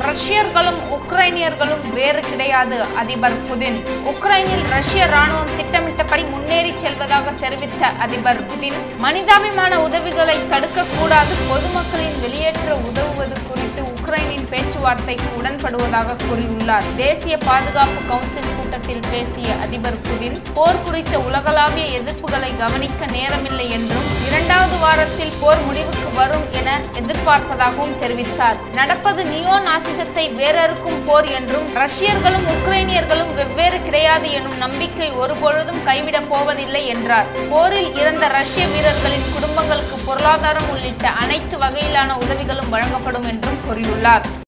ரஷ்யர்களும் உக்ரைனியர்களும் வேறு கிடையாது அதிபர் புதின் உக்ரைனில் ரஷ்ய ராணுவம் திட்டமிட்டபடி முன்னேறி செல்வதாக தெரிவித்த அதிபர் புதின் மனிதாபிமான உதவிகளை தடுக்க கூடாது பொதுமக்களின் வெளியேற்ற உதவுவது குறித்து உக்ரைனின் பேச்சுவார்த்தைக்கு உடன்படுவதாக கூறியுள்ளார் தேசிய பாதுகாப்பு கவுன்சில் கூட்டத்தில் பேசிய அதிபர் புதின் போர் குறித்த உலகளாவிய எதிர்ப்புகளை கவனிக்க நேரமில்லை என்றும் இரண்டாவது வாரத்தில் போர் முடிவுக்கு வரும் என எதிர்பார்ப்பதாகவும் தெரிவித்தார் நடப்பது நியோ நாசிசத்தை வேறறுக்கும் போர் என்றும் ரஷ்யர்களும் உக்ரைனியர்களும் வெவ்வேறு கிடையாது எனும் நம்பிக்கை ஒருபொழுதும் கைவிடப் போவதில்லை என்றார் போரில் இறந்த ரஷ்ய வீரர்களின் குடும்பங்களுக்கு பொருளாதாரம் உள்ளிட்ட அனைத்து வகையிலான உதவிகளும் வழங்கப்படும் என்றும் கூறியுள்ளார்